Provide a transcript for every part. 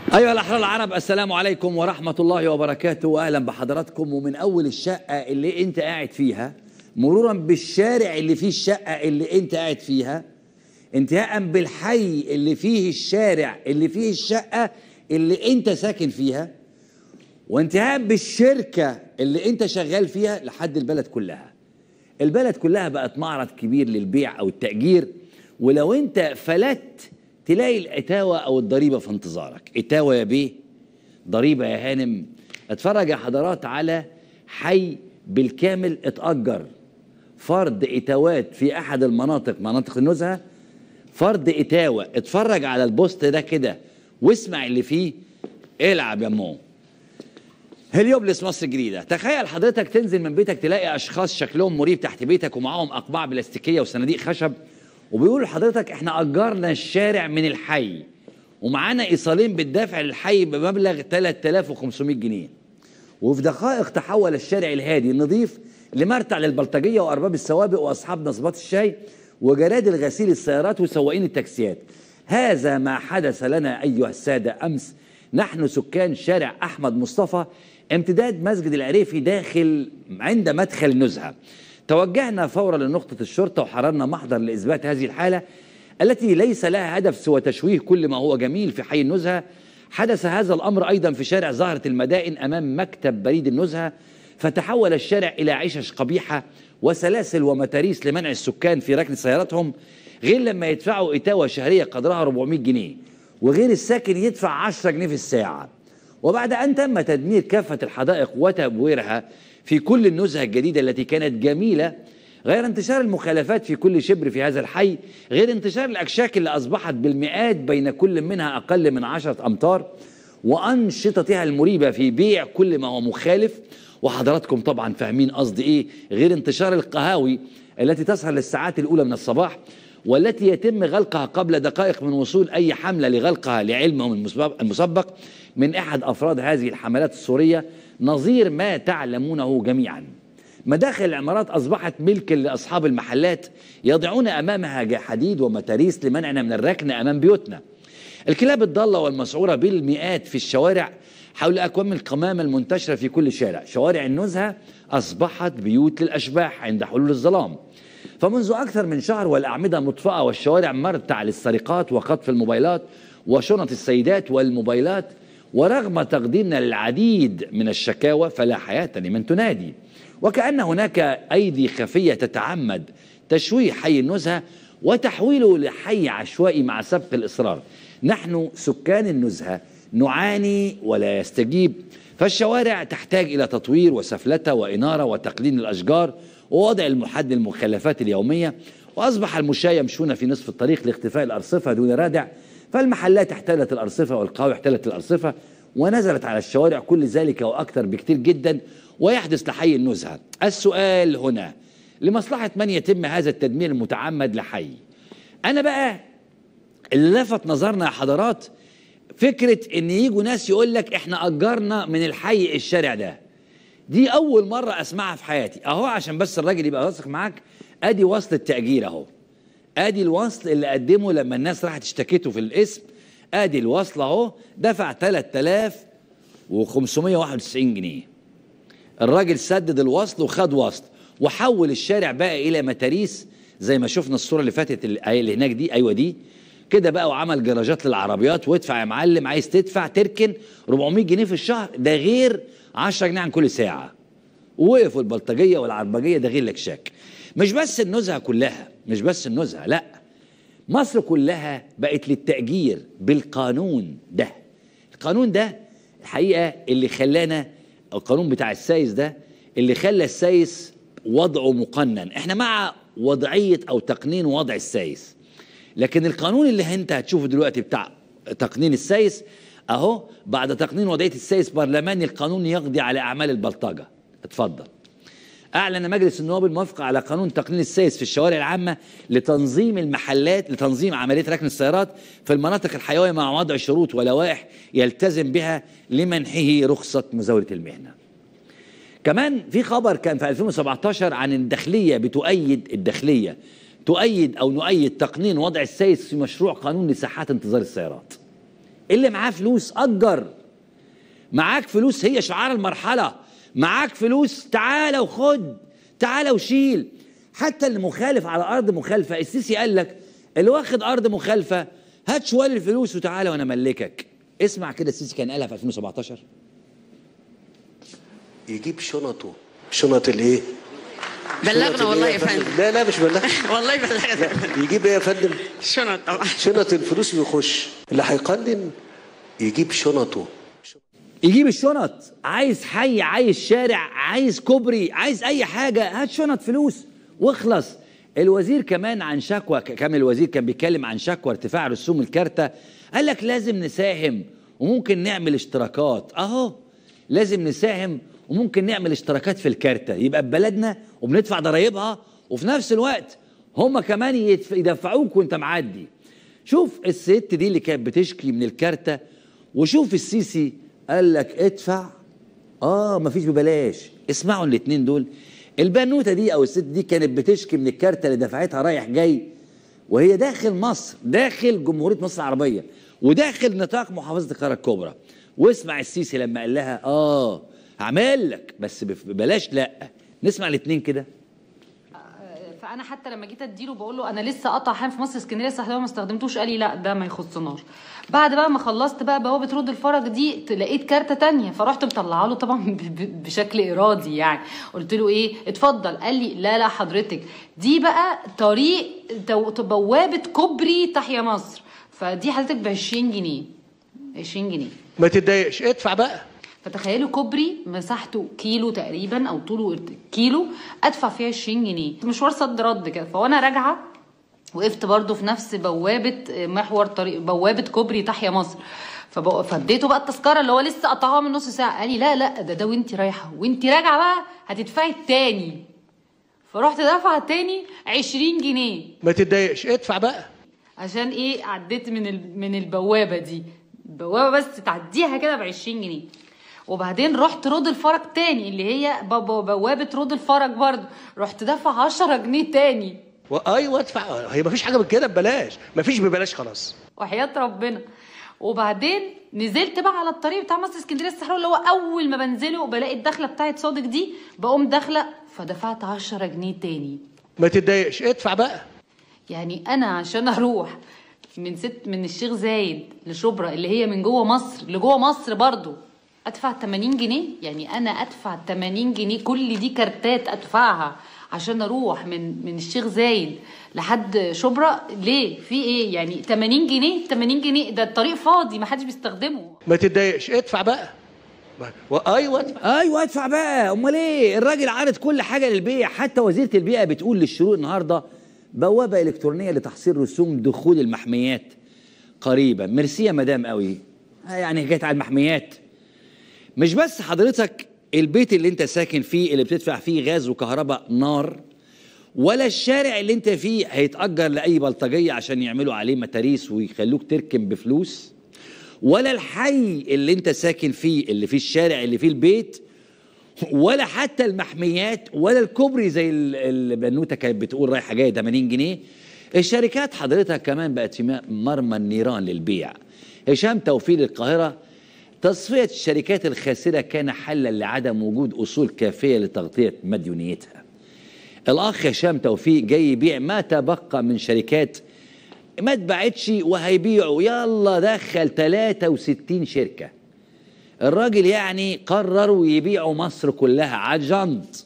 أيها الأحرار العرب السلام عليكم ورحمة الله وبركاته وأهلا بحضراتكم ومن أول الشقة اللي أنت قاعد فيها مرورا بالشارع اللي فيه الشقة اللي أنت قاعد فيها انتهاء بالحي اللي فيه الشارع اللي فيه الشقة اللي أنت ساكن فيها وانتهاء بالشركة اللي أنت شغال فيها لحد البلد كلها البلد كلها بقت معرض كبير للبيع أو التأجير ولو أنت فلت تلاقي الاتاوه او الضريبه في انتظارك اتاوه يا بيه ضريبه يا هانم اتفرج يا حضرات على حي بالكامل اتاجر فرض اتاوات في احد المناطق مناطق النزهه فرض اتاوه اتفرج على البوست ده كده واسمع اللي فيه العب يا مو هليوبلس مصر الجديدة تخيل حضرتك تنزل من بيتك تلاقي أشخاص شكلهم مريب تحت بيتك ومعاهم أقباع بلاستيكية وصناديق خشب وبيقولوا لحضرتك احنا اجرنا الشارع من الحي ومعانا ايصالين بالدفع للحي بمبلغ 3500 جنيه وفي دقائق تحول الشارع الهادي النظيف لمرتع للبلطجيه وارباب السوابق واصحاب نصبات الشاي وجرادل غسيل السيارات وسواقين التاكسيات هذا ما حدث لنا ايها الساده امس نحن سكان شارع احمد مصطفى امتداد مسجد العريفي داخل عند مدخل نزهه توجهنا فورا لنقطة الشرطة وحررنا محضر لإثبات هذه الحالة التي ليس لها هدف سوى تشويه كل ما هو جميل في حي النزهة حدث هذا الأمر أيضا في شارع زهرة المدائن أمام مكتب بريد النزهة فتحول الشارع إلى عشش قبيحة وسلاسل ومتاريس لمنع السكان في ركن سياراتهم غير لما يدفعوا إتاوة شهرية قدرها 400 جنيه وغير الساكن يدفع 10 جنيه في الساعة وبعد أن تم تدمير كافة الحدائق وتبويرها في كل النزهة الجديدة التي كانت جميلة غير انتشار المخالفات في كل شبر في هذا الحي غير انتشار الأكشاك اللي أصبحت بالمئات بين كل منها أقل من عشرة أمتار وأنشطتها المريبة في بيع كل ما هو مخالف وحضراتكم طبعا فاهمين قصدي إيه غير انتشار القهاوي التي تسهر للساعات الأولى من الصباح والتي يتم غلقها قبل دقائق من وصول أي حملة لغلقها لعلمهم المسبق من أحد أفراد هذه الحملات السورية نظير ما تعلمونه جميعا مداخل العمارات أصبحت ملك لأصحاب المحلات يضعون أمامها حديد ومتاريس لمنعنا من الركن أمام بيوتنا الكلاب الضالة والمسعورة بالمئات في الشوارع حول أكوام القمامة المنتشرة في كل شارع شوارع النزهة أصبحت بيوت للأشباح عند حلول الظلام فمنذ أكثر من شهر والأعمدة مطفأة والشوارع مرتع للسرقات وخطف الموبايلات وشنط السيدات والموبايلات ورغم تقديمنا للعديد من الشكاوى فلا حياة لمن تنادي وكأن هناك أيدي خفية تتعمد تشويه حي النزهة وتحويله لحي عشوائي مع سبق الإصرار نحن سكان النزهة نعاني ولا يستجيب فالشوارع تحتاج إلى تطوير وسفلتة وإنارة وتقليل الأشجار ووضع المحد للمخلفات اليومية وأصبح المشاة يمشون في نصف الطريق لاختفاء الأرصفة دون رادع فالمحلات احتلت الأرصفة والقهوة احتلت الأرصفة ونزلت على الشوارع كل ذلك وأكثر بكثير جدا ويحدث لحي النزهة السؤال هنا لمصلحة من يتم هذا التدمير المتعمد لحي أنا بقى اللي لفت نظرنا يا حضرات فكرة إن يجوا ناس يقول لك إحنا أجرنا من الحي الشارع ده دي أول مرة أسمعها في حياتي أهو عشان بس الراجل يبقى واثق معاك أدي وصل التأجير أهو ادي الوصل اللي قدمه لما الناس راحت اشتكته في الاسم ادي الوصل اهو دفع 3591 جنيه الراجل سدد الوصل وخد وصل وحول الشارع بقى الى متاريس زي ما شفنا الصوره اللي فاتت اللي هناك دي ايوه دي كده بقى وعمل جراجات للعربيات وادفع يا معلم عايز تدفع تركن 400 جنيه في الشهر ده غير 10 جنيه عن كل ساعه ووقفوا البلطجيه والعربجيه ده غير الاكشاك مش بس النزهه كلها مش بس النزهه لا مصر كلها بقت للتأجير بالقانون ده القانون ده الحقيقة اللي خلانا القانون بتاع السايس ده اللي خلى السايس وضعه مقنن احنا مع وضعية او تقنين وضع السايس لكن القانون اللي انت هتشوفه دلوقتي بتاع تقنين السايس اهو بعد تقنين وضعية السايس برلماني القانون يقضي على اعمال البلطجة اتفضل أعلن مجلس النواب الموافقة على قانون تقنين السايس في الشوارع العامة لتنظيم المحلات لتنظيم عملية ركن السيارات في المناطق الحيوية مع وضع شروط ولوائح يلتزم بها لمنحه رخصة مزاولة المهنة. كمان في خبر كان في 2017 عن الداخلية بتؤيد الداخلية تؤيد أو نؤيد تقنين وضع السايس في مشروع قانون لساحات انتظار السيارات. اللي معاه فلوس اجر معاك فلوس هي شعار المرحله معاك فلوس تعالى وخد تعالى وشيل حتى اللي مخالف على ارض مخالفه السيسي قال لك اللي واخد ارض مخالفه هات شويه الفلوس وتعالى وانا املكك اسمع كده السيسي كان قالها في 2017 يجيب شنطه شنط الايه؟ بلغنا شنط والله الإيه يا فندم لا لا مش بلغنا والله بلغنا يجيب ايه يا فندم؟ شنط طبعا شنط الفلوس ويخش اللي هيقنن يجيب شنطه يجيب الشنط عايز حي عايز شارع عايز كوبري عايز اي حاجه هات شنط فلوس واخلص الوزير كمان عن شكوى كامل الوزير كان بيتكلم عن شكوى ارتفاع رسوم الكارتة قال لك لازم نساهم وممكن نعمل اشتراكات اهو لازم نساهم وممكن نعمل اشتراكات في الكارتة يبقى ببلدنا وبندفع ضرايبها وفي نفس الوقت هم كمان يدف- يدفعوك وانت معدي شوف الست دي اللي كانت بتشكي من الكارتة وشوف السيسي قال لك ادفع اه مفيش ببلاش اسمعوا الاتنين دول البنوته دي او الست دي كانت بتشكي من الكارتة اللي دفعتها رايح جاي وهي داخل مصر داخل جمهوريه مصر العربيه وداخل نطاق محافظه القاهره الكبرى واسمع السيسي لما قال لها اه هعمل لك بس بف- ببلاش لا نسمع الاتنين كده فانا حتى لما جيت اديله بقول له انا لسه قطع حام في مصر اسكندريه الساحليه ما استخدمتوش قال لي لا ده ما يخصناش بعد بقى ما خلصت بقى بوابه رود الفرج دي لقيت كارته تانية فرحت مطلعه له طبعا ب- ب- بشكل ارادي يعني قلت له ايه اتفضل قال لي لا لا حضرتك دي بقى طريق تو- بوابه كوبري تحيا مصر فدي حضرتك ب 20 جنيه 20 جنيه ما تتضايقش ادفع بقى فتخيلوا كوبري مساحته كيلو تقريبا او طوله كيلو ادفع فيه 20 جنيه مشوار صد رد كده فوانا راجعه وقفت برضو في نفس بوابه محور طريق بوابه كوبري تحيا مصر فبق- فاديته بقى التذكره اللي هو لسه قطعها من نص ساعه قال لي لا لا ده ده وانت رايحه وانت راجعه بقى هتدفعي التاني فرحت دافعه تاني 20 جنيه ما تتضايقش ادفع بقى عشان ايه عديت من ال... من البوابه دي البوابه بس تعديها كده ب 20 جنيه وبعدين رحت رود الفرج تاني اللي هي ب- ب- بوابه رود الفرج برضه رحت دافع 10 جنيه تاني ايوه ادفع هي ما فيش حاجه من كده ببلاش ما فيش ببلاش خلاص وحياه ربنا وبعدين نزلت بقى على الطريق بتاع مصر اسكندريه الصحراء اللي هو اول ما بنزله بلاقي الدخله بتاعت صادق دي بقوم داخله فدفعت 10 جنيه تاني ما تتضايقش ادفع بقى يعني انا عشان اروح من ست من الشيخ زايد لشبرا اللي هي من جوه مصر لجوه مصر برضو ادفع 80 جنيه يعني انا ادفع 80 جنيه كل دي كارتات ادفعها عشان اروح من من الشيخ زايد لحد شبرا ليه في ايه يعني 80 جنيه 80 جنيه ده الطريق فاضي ما حدش بيستخدمه ما تتضايقش ادفع بقى ما- ايوه ادفع ايوه ادفع بقى امال ايه الراجل عارض كل حاجه للبيع حتى وزيره البيئه بتقول للشروق النهارده بوابه الكترونيه لتحصيل رسوم دخول المحميات قريبا ميرسي يا مدام قوي آه يعني جت على المحميات مش بس حضرتك البيت اللي انت ساكن فيه اللي بتدفع فيه غاز وكهرباء نار ولا الشارع اللي انت فيه هيتأجر لأي بلطجية عشان يعملوا عليه متاريس ويخلوك تركن بفلوس ولا الحي اللي انت ساكن فيه اللي فيه الشارع اللي فيه البيت ولا حتى المحميات ولا الكوبري زي ال- البنوته كانت بتقول رايحه جايه 80 جنيه الشركات حضرتك كمان بقت في مرمى النيران للبيع هشام توفيق القاهره تصفيه الشركات الخاسره كان حلا لعدم وجود اصول كافيه لتغطيه مديونيتها الاخ هشام توفيق جاي يبيع ما تبقى من شركات ما اتباعتش وهيبيعوا يلا دخل 63 شركه الراجل يعني قرروا يبيعوا مصر كلها عجنط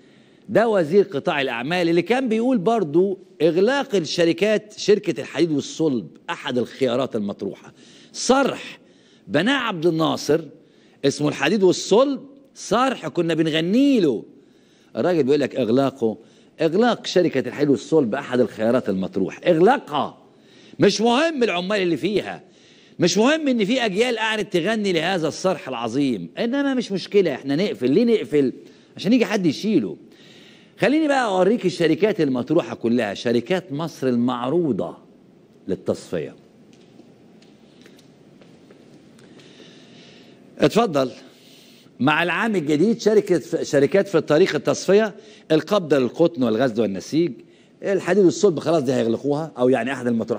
ده وزير قطاع الأعمال اللي كان بيقول برضو إغلاق الشركات شركة الحديد والصلب أحد الخيارات المطروحة صرح بناء عبد الناصر اسمه الحديد والصلب صرح كنا بنغني له الراجل بيقول لك إغلاقه إغلاق شركة الحديد والصلب أحد الخيارات المطروحة إغلاقها مش مهم العمال اللي فيها مش مهم ان في اجيال قاعده تغني لهذا الصرح العظيم انما مش مشكله احنا نقفل ليه نقفل عشان يجي حد يشيله خليني بقى اوريك الشركات المطروحه كلها شركات مصر المعروضه للتصفيه اتفضل مع العام الجديد شركة شركات في الطريق التصفية القبضة للقطن والغزل والنسيج الحديد والصلب خلاص دي هيغلقوها أو يعني أحد المطروحات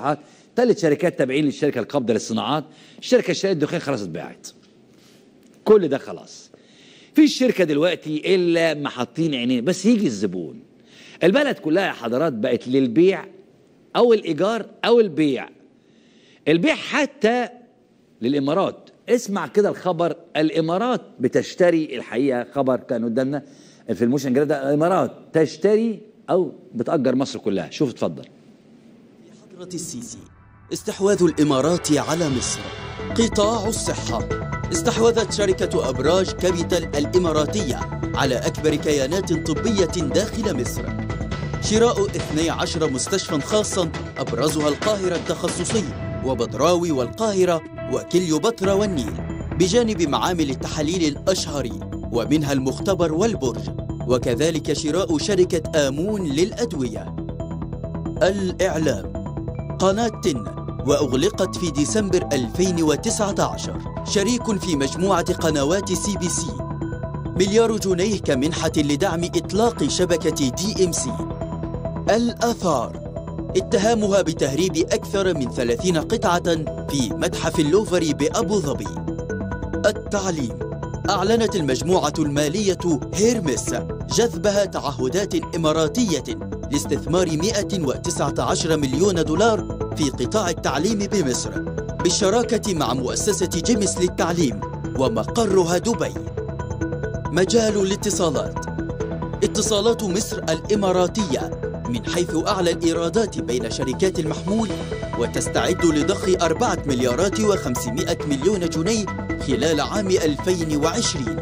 ثلاث شركات تابعين للشركه القابضه للصناعات الشركه الشرقيه الدخان خلاص اتباعت كل ده خلاص في الشركه دلوقتي الا ما حاطين عينين بس يجي الزبون البلد كلها يا حضرات بقت للبيع او الايجار او البيع البيع حتى للامارات اسمع كده الخبر الامارات بتشتري الحقيقه خبر كان قدامنا في الموشن جريدة الامارات تشتري او بتاجر مصر كلها شوف اتفضل حضرة السيسي استحواذ الإمارات على مصر قطاع الصحة استحوذت شركة أبراج كابيتال الإماراتية على أكبر كيانات طبية داخل مصر شراء 12 مستشفى خاصا أبرزها القاهرة التخصصي وبدراوي والقاهرة وكليوباترا والنيل بجانب معامل التحاليل الأشهر ومنها المختبر والبرج وكذلك شراء شركة آمون للأدوية الإعلام قناة تن وأغلقت في ديسمبر 2019 شريك في مجموعة قنوات سي بي سي مليار جنيه كمنحة لدعم إطلاق شبكة دي ام سي الآثار اتهامها بتهريب أكثر من 30 قطعة في متحف اللوفري بأبو ظبي التعليم أعلنت المجموعة المالية هيرمس جذبها تعهدات إماراتية لاستثمار 119 مليون دولار في قطاع التعليم بمصر بالشراكة مع مؤسسة جيمس للتعليم ومقرها دبي مجال الاتصالات اتصالات مصر الإماراتية من حيث أعلى الإيرادات بين شركات المحمول وتستعد لضخ أربعة مليارات وخمسمائة مليون جنيه خلال عام 2020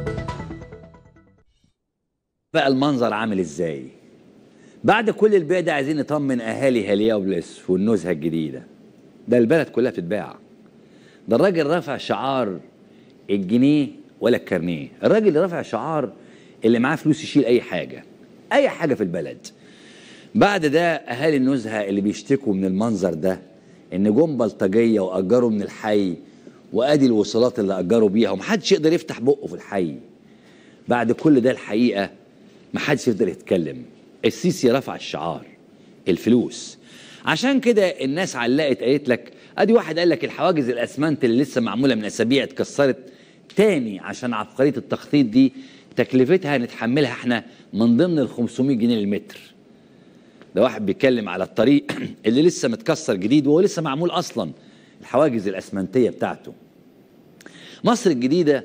بقى المنظر عامل ازاي بعد كل البيع ده عايزين نطمن اهالي هليوبلس والنزهه الجديده ده البلد كلها بتتباع ده الراجل رفع شعار الجنيه ولا الكارنيه الراجل اللي رفع شعار اللي معاه فلوس يشيل اي حاجه اي حاجه في البلد بعد ده اهالي النزهه اللي بيشتكوا من المنظر ده ان جم بلطجيه واجروا من الحي وادي الوصولات اللي اجروا بيها ومحدش يقدر يفتح بقه في الحي بعد كل ده الحقيقه محدش يقدر يتكلم السيسي رفع الشعار الفلوس عشان كده الناس علقت قالت لك ادي واحد قال لك الحواجز الاسمنت اللي لسه معموله من اسابيع اتكسرت تاني عشان عبقريه التخطيط دي تكلفتها نتحملها احنا من ضمن ال 500 جنيه للمتر ده واحد بيتكلم على الطريق اللي لسه متكسر جديد وهو لسه معمول اصلا الحواجز الاسمنتيه بتاعته مصر الجديده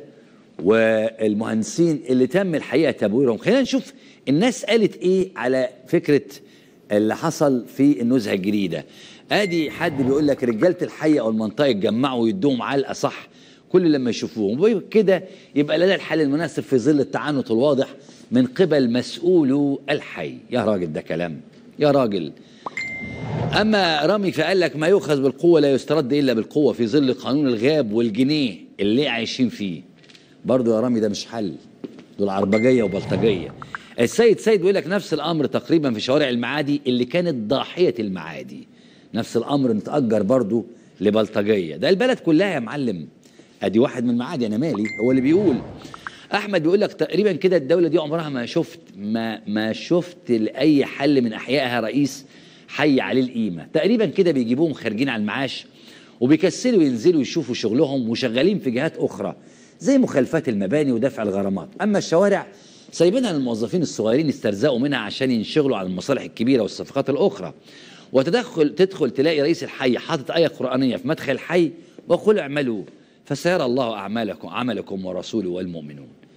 والمهندسين اللي تم الحقيقه تبويرهم خلينا نشوف الناس قالت ايه على فكره اللي حصل في النزهه الجديده ادي حد بيقول لك رجاله الحي او المنطقه يتجمعوا ويدوهم علقه صح كل لما يشوفوهم وكده يبقى ده الحل المناسب في ظل التعنت الواضح من قبل مسؤولو الحي يا راجل ده كلام يا راجل اما رامي فقال لك ما يؤخذ بالقوه لا يسترد الا بالقوه في ظل قانون الغاب والجنيه اللي عايشين فيه برضه يا رامي ده مش حل دول عربجيه وبلطجيه السيد سيد بيقول لك نفس الامر تقريبا في شوارع المعادي اللي كانت ضاحيه المعادي نفس الامر متاجر برضه لبلطجيه ده البلد كلها يا معلم ادي واحد من المعادي انا مالي هو اللي بيقول احمد بيقول لك تقريبا كده الدوله دي عمرها ما شفت ما ما شفت لاي حل من احيائها رئيس حي عليه القيمه تقريبا كده بيجيبوهم خارجين على المعاش وبيكسلوا ينزلوا يشوفوا شغلهم وشغالين في جهات اخرى زي مخالفات المباني ودفع الغرامات اما الشوارع سايبينها للموظفين الصغيرين يسترزقوا منها عشان ينشغلوا على المصالح الكبيره والصفقات الاخرى وتدخل تدخل تلاقي رئيس الحي حاطط ايه قرانيه في مدخل الحي وقل اعملوا فسيرى الله اعمالكم عملكم ورسوله والمؤمنون